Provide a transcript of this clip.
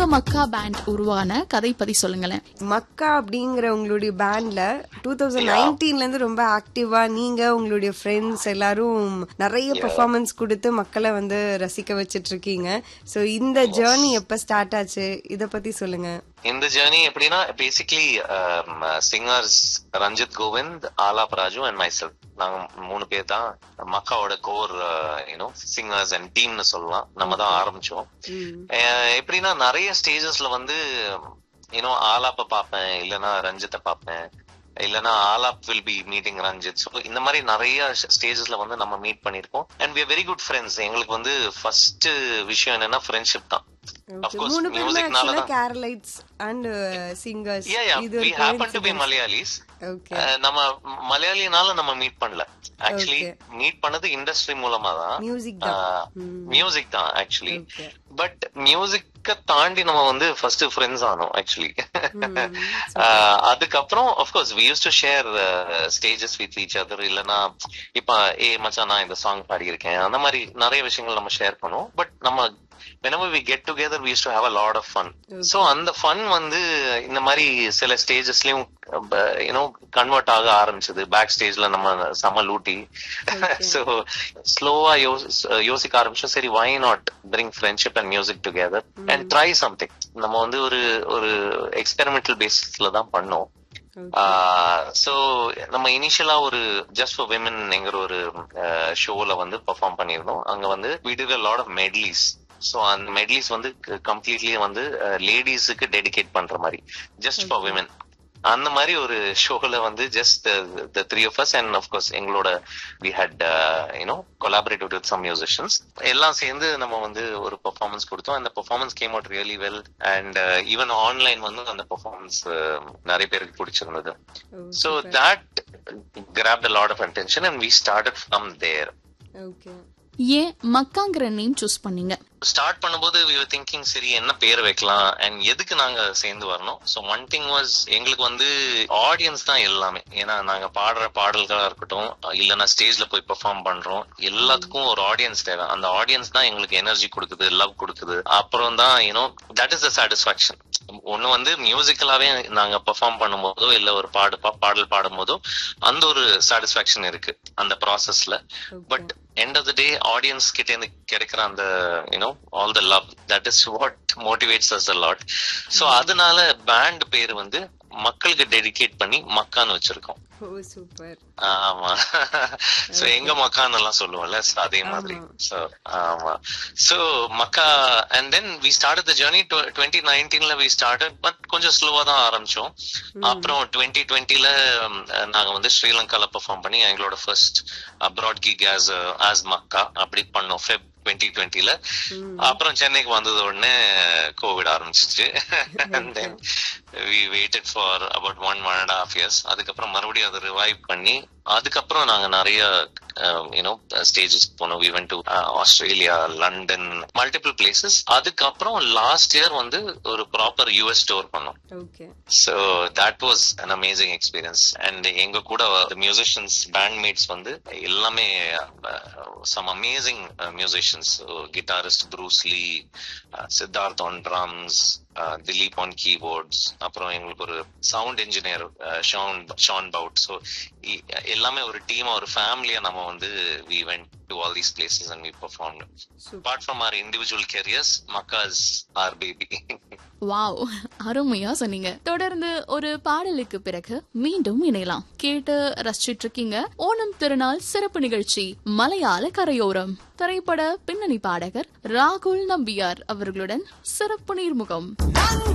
மக்கா pant உருவான கதை பத்தி சொல்லுங்களேன் மக்கா அப்படிங்கிற உங்களுடைய பேண்ட்ல டூ தௌசண்ட் நைன்டீன்ல இருந்து ரொம்ப ஆக்டிவா நீங்க உங்களுடைய ஃப்ரெண்ட்ஸ் எல்லாரும் நிறைய பெர்ஃபார்மன்ஸ் கொடுத்து மக்களை வந்து ரசிக்க வச்சிட்டு இருக்கீங்க சோ இந்த ஜேர்னி எப்ப ஸ்டார்ட் ஆச்சு இத பத்தி சொல்லுங்க இந்த ஜேர்னி எப்படின்னா basically singers Ranjith Govind Alaap Raju and myself நாங்க மூணு பேர் தான் மக்காவோட கோர் யூனோ சிங்கர்ஸ் அண்ட் டீம்னு சொல்லலாம் நம்ம தான் ஆரம்பிச்சோம் அஹ் எப்படின்னா நிறைய ஸ்டேஜஸ்ல வந்து யூனோ ஆலாப்ப பார்ப்பேன் இல்லைன்னா ரஞ்சித்தை பார்ப்பேன் இல்லைன்னா Alaap will be meeting Ranjith so இந்த மாதிரி நிறைய ஸ்டேஜஸ்ல வந்து நம்ம மீட் பண்ணிருக்கோம் and we very good friends எங்களுக்கு வந்து ஃபர்ஸ்ட் விஷயம் என்னன்னா ஃப்ரெண்ட்ஷிப் தான் Of course, மூணு பேருமே musicனால ஆக்சுவலா தான். Keralites and singers Yeah, yeah. இது We happen to be Malayalis. Okay அஹ் நம்ம மலையாளினால நம்ம மீட் பண்ணல ஆக்சுவலி Okay. மீட் பண்ணது இண்டஸ்ட்ரி மூலமா தான் மியூசிக் தான் மியூசிக் தான் ஆக்சுவலி Okay. பட் மியூசிக்க தாண்டி நம்ம வந்து ஃபர்ஸ்ட் ஃப்ரெண்ட்ஸ் ஆனோம் ஆக்சுவலி அதுக்கப்புறம் of course we use to share stages with each other இல்லனா இப்ப ஏ மச்சான் நான் இந்த சாங் பாடியிருக்கேன் அந்த மாதிரி நிறைய விஷயங்கள் நம்ம ஷேர் பண்ணுவோம் பட் நம்ம whenever we get together we used to have a lot of fun so அந்த ஃபன் வந்து இந்த மாதிரி சில ஸ்டேஜஸ்லயும் யூனோ கன்வெர்ட் ஆக ஆரம்பிச்சது பேக் ஸ்டேஜ்ல நம்ம செம லூட்டி சோ ஸ்லோவா யோசிக்க ஆரம்பிச்சோம் சரி why not bring friendship and music together and try something நம்ம வந்து ஒரு ஒரு எக்ஸ்பெரிமெண்டல் பேசிஸ்ல தான் பண்ணோம் சோ நம்ம இனிஷியலா ஒரு ஜஸ்ட் ஃபார் விமன் என்கிற ஒரு ஷோல வந்து பெர்ஃபார்ம் பண்ணியிருந்தோம் அங்க வந்து we did a lot of medleys so அந்த மெட்லிஸ் வந்து கம்ப்ளீட்லி வந்து லேடிஸுக்கு டெடிகேட் பண்ற மாதிரி ஜஸ்ட் ஃபார் விமன் அந்த மாதிரி ஒரு ஷோல வந்து just the three of us and of course எங்களோட we had you know collaborative with some musicians எல்லாம் சேர்ந்து நம்ம வந்து ஒரு பெர்ஃபார்மன்ஸ் கொடுத்தோம் அந்த performance came out really well and even online வந்து அந்த பெர்ஃபார்மன்ஸ் நிறைய பேருக்கு பிடிச்சிருந்தது so that grabbed a lot of attention and we started from there okay ஏன் மக்காங்கிற நேம் சூஸ் பண்ணீங்க ஸ்டார்ட் பண்ணும்போது வி வர் திங்கிங் சரி என்ன பேர் வைக்கலாம் அண்ட் எதுக்கு நாங்க சேர்ந்து வரணும் ஸோ ஒன் திங் வாஸ் எங்களுக்கு வந்து ஆடியன்ஸ் தான் எல்லாமே ஏன்னா நாங்க பாடுற பாடல்களா இருக்கட்டும் இல்லைன்னா ஸ்டேஜ்ல போய் பெர்ஃபார்ம் பண்றோம் எல்லாத்துக்கும் ஒரு ஆடியன்ஸ் தேவை அந்த ஆடியன்ஸ் தான் எங்களுக்கு எனர்ஜி கொடுக்குது லவ் கொடுக்குது அப்புறம் தான் you know that is the satisfaction ஒண்ணு வந்து மியூசிக்கலாவே நாங்க பெர்ஃபார்ம் பண்ணும்போதோ இல்ல ஒரு பாடு பா- பாடல் பாடும்போதோ அந்த ஒரு சாட்டிஸ்பாக்சன் இருக்கு அந்த ப்ராசஸ்ல but end of the day audience கிட்ட இருந்து கிடைக்கிற அந்த you know all the love that is what motivates us a lot so அதனால பேண்ட் பேர் வந்து மக்களுக்கு டெடிகேட் பண்ணி மக்கான்னு வச்சிருக்கோம் ஓ சூப்பர் ஆமா சோ எங்க மக்கான்னு எல்லாம் சொல்லுவோம்ல so அதே மாதிரி சோ ஆமா so Makka and then we start the journey twenty நைன்டீன்ல வி ஸ்டார்டட் பட் கொஞ்சம் ஸ்லோவா தான் ஆரம்பிச்சோம் அப்புறம் டுவெண்ட்டி டுவெண்ட்டில நாங்க வந்து ஸ்ரீலங்கால பெர்ஃபார்ம் பண்ணி எங்களோட first abroad gig as as Makka அப்படி பண்ணோம் ஃபெப் டுவெண்ட்டி டுவெண்ட்டில அப்புறம் சென்னைக்கு வந்தது உடனே கோவிட் ஆரம்பிச்சிச்சு and then we waited for about one one and half years அதுக்கப்புறம் மறுபடியும் அதை ரிவைவ் பண்ணி அதுக்கப்புறம் நாங்க நிறைய யூனோ ஸ்டேஜஸ் போனோம் we went to Australia London multiple places அதுக்கப்புறம் லாஸ்ட் இயர் வந்து ஒரு ப்ராப்பர் யூஎஸ் டோர் பண்ணோம் okay so that was an amazing experience and எங்க கூட மியூசிஷியன்ஸ் பேண்ட் மேட்ஸ் வந்து எல்லாமே some amazing musicians guitarist Bruce Lee Siddharth on drums Dileep on keyboards அப்புறம் எங்களுக்கு ஒரு சவுண்ட் இன்ஜினியர் ஷான் ஷான் பவுட் ஸோ எல்லாமே ஒரு டீமா ஒரு ஃபேமிலியா நம்ம வந்து we went to all these places and we perform apart from our individual careers மக்காஸ் ஆர் பேபி வாவ் அருமையா சொன்னீங்க தொடர்ந்து ஒரு பாடலுக்கு பிறகு மீண்டும் இணையலாம் கேட்டு ரசிச்சிட்டு இருக்கீங்க ஓணம் திருநாள் சிறப்பு நிகழ்ச்சி மலையாள கரையோரம் திரைப்பட பின்னணி பாடகர் ராகுல் நம்பியார் அவர்களுடன் சிறப்பு நேர்முகம்